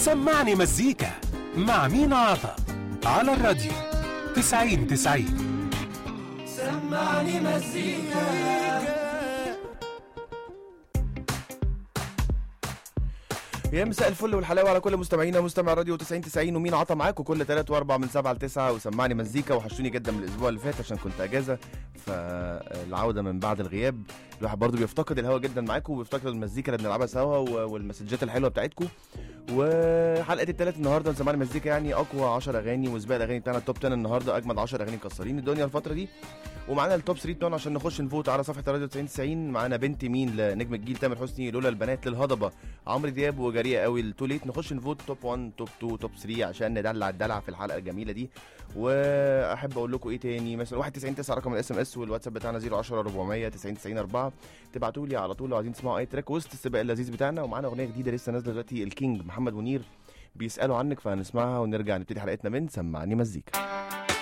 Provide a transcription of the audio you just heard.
سمعني مزيكا مع مينا عطا على الراديو 90 90 سمعني مزيكا يا مساء الفل والحلاوه على كل مستمعينا مستمع راديو 90 90 ومين عطى معاكم كل 3 و4 من 7 ل 9 وسمعني مزيكا وحشوني جدا من الاسبوع اللي فات عشان كنت اجازه فالعوده من بعد الغياب الواحد برضو بيفتقد الهوا جدا معاكم وبيفتقد المزيكا اللي بنلعبها سوا و- والمسجات الحلوه بتاعتكم وحلقه الثلاث النهارده سمعني مزيكا يعني اقوى 10 اغاني وسباق الاغاني بتاعنا التوب 10 النهارده اجمد 10 اغاني مكسرين الدنيا الفتره دي ومعانا التوب 3 بتوعنا عشان نخش نفوت على صفحه راديو 90 90 معانا بنت مين لنجم الجيل تامر حسني لولا البنات للهضبه عمرو دياب وجريئه قوي التوليت نخش نفوت توب 1 توب 2 توب 3 عشان ندلع الدلع في الحلقه الجميله دي واحب اقول لكم ايه تاني مثلا 91 9 رقم الاس ام اس والواتساب بتاعنا 010 400 90 90 4 تبعتوا لي على طول لو عايزين تسمعوا اي تراك وسط السباق اللذيذ بتاعنا ومعانا اغنيه جديده لسه نازله دلوقتي الكينج محمد منير بيسالوا عنك فهنسمعها ونرجع نبتدي حلقتنا من سمعني مزيكا